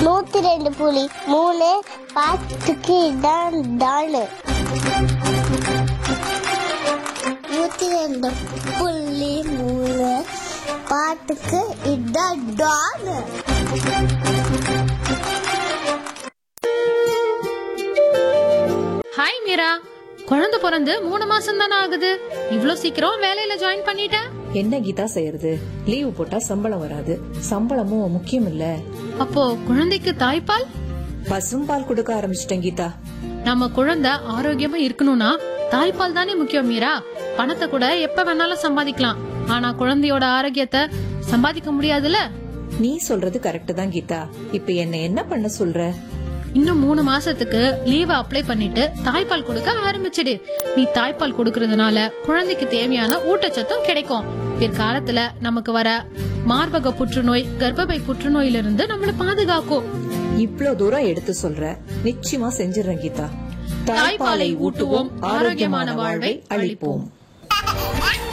நூத்தி ரெண்டு புலி மூணு பாட்டுக்கு இதான் டாலு நூத்தி ரெண்டு புள்ளி மூணு பாட்டுக்கு இதான் டாலு ஹாய் மீரா குழந்தை பிறந்து மூணு மாசம் தானே ஆகுது இவ்ளோ சீக்கிரம் வேலையில ஜாயின் பண்ணிட்ட என்ன கீதா செய்யறது லீவு போட்டா சம்பளம் வராது சம்பளமும் முக்கியம் இல்ல அப்போ குழந்தைக்கு தாய்ப்பால் பசும்பால் கொடுக்க ஆரம்பிச்சிட்டேன் கீதா நம்ம குழந்தை ஆரோக்கியமா இருக்கணும்னா தாய்ப்பால் தானே முக்கியம் மீரா பணத்தை கூட எப்ப வேணாலும் சம்பாதிக்கலாம் ஆனா குழந்தையோட ஆரோக்கியத்தை சம்பாதிக்க முடியாதுல்ல நீ சொல்றது கரெக்ட் தான் கீதா இப்ப என்ன என்ன பண்ண சொல்ற இன்னும் மூணு மாசத்துக்கு லீவ் அப்ளை பண்ணிட்டு தாய்ப்பால் கொடுக்க ஆரம்பிச்சிடு நீ தாய்ப்பால் கொடுக்கறதுனால குழந்தைக்கு தேவையான ஊட்டச்சத்தும் கிடைக்கும் பிற்காலத்துல நமக்கு வர மார்பக புற்றுநோய் கர்ப்பப்பை புற்றுநோயிலிருந்து நம்மள பாதுகாக்கும் இவ்ளோ தூரம் எடுத்து சொல்ற நிச்சயமா செஞ்சிடறேன் கீதா தாய்ப்பாலை ஊட்டுவோம், ஆரோக்கியமான வாழ்வை அளிப்போம்.